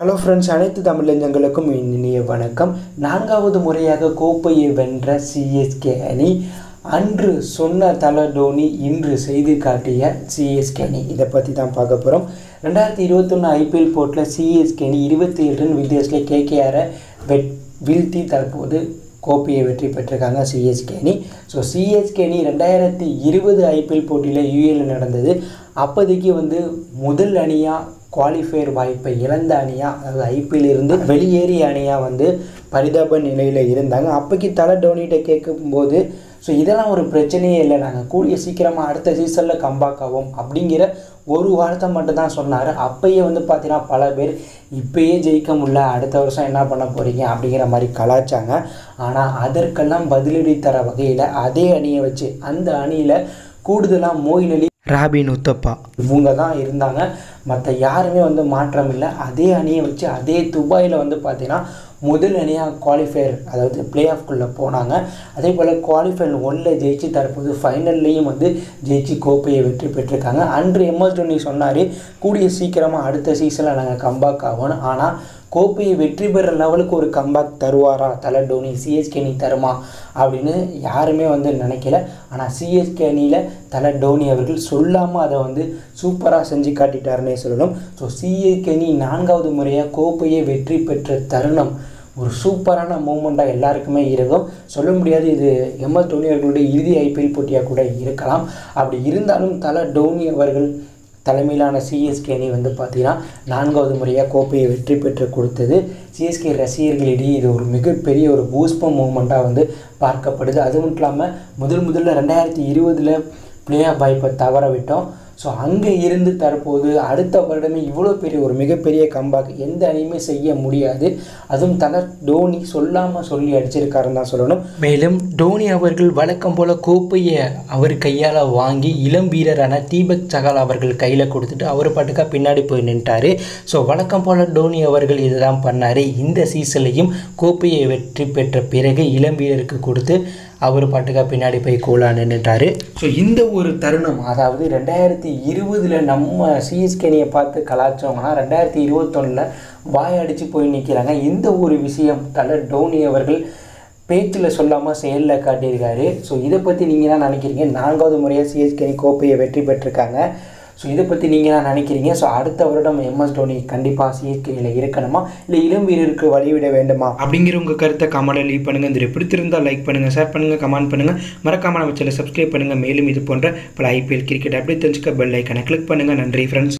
hello friends அனைத்து தமிழஞ்சங்களுக்கும் இனிய வணக்கம் நான்காவது முறையாக கோப்பையை வென்ற சிஎஸ்கே அணி அன்று சொன்ன தல டோனி இன்று செய்து காட்டிய சிஎஸ்கே அணி இதை பற்றி தான் பார்க்க போகிறோம் ரெண்டாயிரத்தி இருபத்தொன்று ஐபிஎல் போட்டில் சிஎஸ்கே அணி இருபத்தி ஏழு ரன் வித்தியாசத்தில் கேகேஆரை வெட் வீழ்த்தி தற்போது கோப்பையை வெற்றி பெற்றிருக்காங்க சிஎஸ்கே அணி ஸோ சிஎஸ்கே அணி ரெண்டாயிரத்தி இருபது ஐபிஎல் போட்டியில் யூஏல நடந்தது அப்போதைக்கு வந்து முதல் அணியாக குவாலிஃபயர் வாய்ப்பை இழந்த அணியாக அதாவது ஐபிஎல் இருந்து வெளியேறிய அணியாக வந்து பரிதாப நிலையில் இருந்தாங்க அப்போக்கி தலை டோனிகிட்ட கேட்கும்போது ஸோ இதெல்லாம் ஒரு பிரச்சனையே இல்லை நாங்கள் கூடிய சீக்கிரமாக அடுத்த சீசனில் கம்பேக் ஆகும் அப்படிங்கிற ஒரு வார்த்தை மட்டும் தான் சொன்னார் அப்பயே வந்து பார்த்தீங்கன்னா பல பேர் இப்பயே ஜெயிக்க முடியல அடுத்த வருஷம் என்ன பண்ண போகிறீங்க அப்படிங்கிற மாதிரி கலாச்சாங்க ஆனால் அதற்கெல்லாம் பதிலடி தர வகையில் அதே அணியை வச்சு அந்த அணியில் கூடுதலாக மோயின் அலி ராபின் உத்தப்பா இவங்க தான் இருந்தாங்க மற்ற யாருமே வந்து மாற்றம் இல்லை அதே அணியை வச்சு அதே துபாயில் வந்து பார்த்தீங்கன்னா முதல் அணியாக குவாலிஃபயர் அதாவது பிளே ஆஃப்குள்ளே போனாங்க அதே போல் குவாலிஃபயர் ஒன்றில் ஜெயிச்சு தற்போது ஃபைனல்லையும் வந்து ஜெயிச்சு கோப்பையை வெற்றி பெற்றிருக்காங்க அன்று எம்எஸ் தோனி சொன்னார் கூடிய சீக்கிரமாக அடுத்த சீசனில் நாங்கள் கம்பேக் ஆகணும் ஆனால் கோப்பையை வெற்றி பெற லெவலுக்கு ஒரு கம்பேக் தருவாரா தலை டோனி சிஎஸ்கே அணி தருமா அப்படின்னு யாருமே வந்து நினைக்கல ஆனால் சிஎஸ்கே அணியில் தலை டோனி அவர்கள் சொல்லாமல் அதை வந்து சூப்பராக செஞ்சு காட்டிட்டாருன்னே சொல்லணும் ஸோ சிஎஸ்கே அணி நான்காவது முறையாக கோப்பையை வெற்றி பெற்ற தருணம் ஒரு சூப்பரான மூமெண்ட்டாக எல்லாருக்குமே இருக்கும் சொல்ல முடியாது இது எம்எஸ் டோனி அவர்களுடைய இறுதி ஐபிஎல் போட்டியாக கூட இருக்கலாம் அப்படி இருந்தாலும் தலை டோனி அவர்கள் தலைமையிலான சிஎஸ்கே அணி வந்து பார்த்திங்கன்னா நான்காவது முறையாக கோப்பையை வெற்றி பெற்று கொடுத்தது சிஎஸ்கே ரசிகர்களிடையே இது ஒரு மிகப்பெரிய ஒரு பூஸ்பம் மூமெண்ட்டாக வந்து பார்க்கப்படுது அது மட்டும் இல்லாமல் முதல் முதல்ல ரெண்டாயிரத்தி இருபதில் பிளே ஆஃப் வாய்ப்பை தவற விட்டோம் ஸோ அங்கே இருந்து தற்போது அடுத்த வருடமே இவ்வளோ பெரிய ஒரு மிகப்பெரிய கம்பேக் எந்த அணியுமே செய்ய முடியாது அதுவும் தல டோனி சொல்லாமல் சொல்லி அடிச்சிருக்காருன்னு தான் சொல்லணும் மேலும் டோனி அவர்கள் வழக்கம் போல் கோப்பையை அவர் கையால் வாங்கி இளம் வீரரான தீபக் சகால் அவர்கள் கையில் கொடுத்துட்டு அவர் பாட்டுக்கா பின்னாடி போய் நின்ட்டார் ஸோ வழக்கம் போல் டோனி அவர்கள் இதுதான் பண்ணார் இந்த சீசன்லையும் கோப்பையை வெற்றி பெற்ற பிறகு இளம் வீரருக்கு கொடுத்து அவர் பாட்டுக்கா பின்னாடி போய் கூலா நின்றுட்டார் ஸோ இந்த ஒரு தருணம் அதாவது ரெண்டாயிரத்தி இருபதில் நம்ம சிஎஸ்கேனியை பார்த்து கலாச்சோம்னா ரெண்டாயிரத்தி இருபத்தொன்னில் வாய் அடித்து போய் நிற்கிறாங்க இந்த ஒரு விஷயம் தலை டோனி அவர்கள் பேச்சில் சொல்லாமல் செயலில் காட்டியிருக்காரு ஸோ இதை பற்றி நீங்கள் என்ன நினைக்கிறீங்க நான்காவது முறையாக சிஎஸ்கேனி கோப்பையை வெற்றி பெற்றிருக்காங்க ஸோ இதை பற்றி நீங்கள் என்ன நினைக்கிறீங்க ஸோ அடுத்த வருடம் எம்எஸ் தோனி கண்டிப்பாக சிஎஸ்கேயில் இருக்கணுமா இல்லை இளம் வீரருக்கு வழிவிட வேண்டுமா அப்படிங்கிற உங்கள் கருத்தை கமெண்ட்டில் லீவ் பண்ணுங்கள் இந்த பிடித்திருந்தால் லைக் பண்ணுங்கள் ஷேர் பண்ணுங்கள் கமெண்ட் பண்ணுங்கள் மறக்காமல் நம்ம சேனலை சப்ஸ்கிரைப் பண்ணுங்கள் மேலும் இது போன்ற பல ஐபிஎல் கிரிக்கெட் அப்படி தெரிஞ்சுக்க பெல் ஐக்கனை கிளிக் பண்ணுங்கள் நன்றி ஃப்ரெண்ட்ஸ்